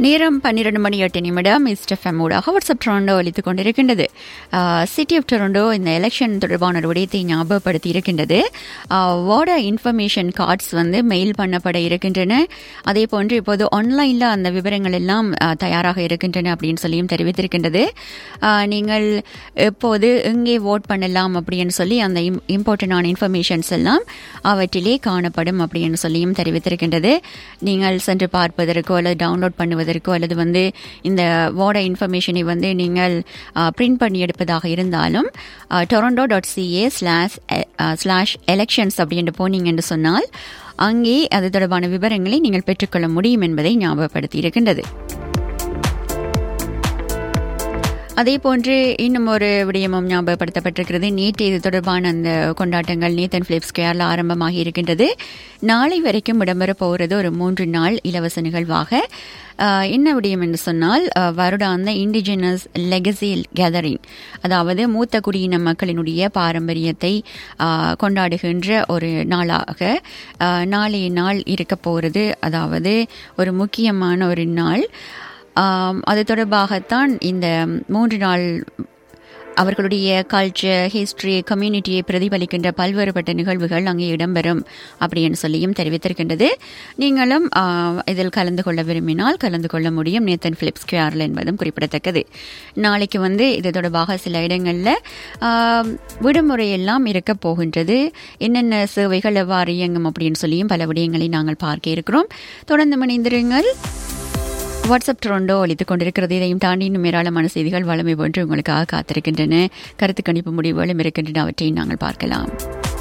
நேரம் பன்னிரண்டு மணி எட்டு நிமிடம் மிஸ்டர் ஃபெம் ஊடாக வாட்ஸ்அப் டொரண்டோ அளித்துக் கொண்டிருக்கின்றது சிட்டி ஆஃப் டொரண்டோ இந்த எலெக்ஷன் தொடர்பான ஒரு விடயத்தை ஞாபகப்படுத்தி இருக்கின்றது வார்ட இன்ஃபர்மேஷன் கார்ட்ஸ் வந்து மெயில் பண்ணப்பட இருக்கின்றன அதே போன்று இப்போது ஆன்லைனில் அந்த விவரங்கள் எல்லாம் ஆ, தயாராக இருக்கின்றன அப்படின்னு சொல்லியும் தெரிவித்திருக்கின்றது ஆ, நீங்கள் எப்போது எங்கே ஓட் பண்ணலாம் அப்படின்னு சொல்லி அந்த இம்பார்ட்டண்டான இன்ஃபர்மேஷன்ஸ் எல்லாம் அவற்றிலே காணப்படும் அப்படின்னு சொல்லியும் தெரிவித்திருக்கின்றது நீங்கள் சென்று பார்ப்பதற்கோ அல்லது டவுன்லோட் பண்ணுவதற்கோ அல்லது வந்து இந்த வார்ட இன்ஃபர்மேஷனை வந்து நீங்கள் பிரிண்ட் பண்ணி எடுப்பதாக இருந்தாலும் Toronto dot CA slash slash elections அப்படின்னு போனீங்க என்று சொன்னால் அங்கே அது தொடர்பான விவரங்களை நீங்கள் பெற்றுக்கொள்ள முடியும் என்பதை ஞாபகப்படுத்தி இருக்கின்றது அதே போன்று இன்னும் ஒரு விடயமும் ஞாபகப்படுத்தப்பட்டிருக்கிறது நேற்று இது தொடர்பான அந்த கொண்டாட்டங்கள் நேத்தன் பிலிப் ஸ்கொயரில் ஆரம்பமாகி இருக்கின்றது நாளை வரைக்கும் இடம்பெற போகிறது ஒரு மூன்று நாள் இலவச நிகழ்வாக ஆஹ், என்ன விடயம் என்று சொன்னால் ஆஹ், வருடாந்த இண்டிஜினஸ் லெகசி கேதரிங் அதாவது மூத்த குடியின மக்களினுடைய பாரம்பரியத்தை ஆஹ், கொண்டாடுகின்ற ஒரு நாளாக ஆஹ், நாளைய நாள் இருக்க போகிறது அதாவது ஒரு முக்கியமான ஒரு நாள் ஆம், அது தொடர்பாகத்தான் இந்த மூன்று நாள் அவர்களுடைய கல்ச்சர் ஹிஸ்டரி கம்யூனிட்டியை பிரதிபலிக்கின்ற பல்வேறுபட்ட நிகழ்வுகள் அங்கே இடம்பெறும் அப்படின்னு சொல்லியும் தெரிவித்திருக்கின்றது நீங்களும் ஆ, இதில் கலந்து கொள்ள விரும்பினால் கலந்து கொள்ள முடியும் நேத்தன் பிலிப்ஸ் ஸ்கொயரில் என்பதும் குறிப்பிடத்தக்கது நாளைக்கு வந்து இது தொடர்பாக சில இடங்களில் விடுமுறை எல்லாம் இருக்க போகின்றது என்னென்ன சேவைகள் எவ்வாறு இயங்கும் அப்படின்னு சொல்லியும் பல விடயங்களை நாங்கள் பார்க்க இருக்கிறோம் தொடர்ந்து மணிந்திருங்கள் வாட்ஸ்அப் ட்ரோண்டோ அளித்துக் கொண்டிருக்கிறது இதையும் தாண்டி இன்னும் ஏராளமான செய்திகள் வளமை போன்று உங்களுக்காக காத்திருக்கின்றன கருத்து கணிப்பு முடிவுகளும் இருக்கின்றன அவற்றை நாங்கள் பார்க்கலாம்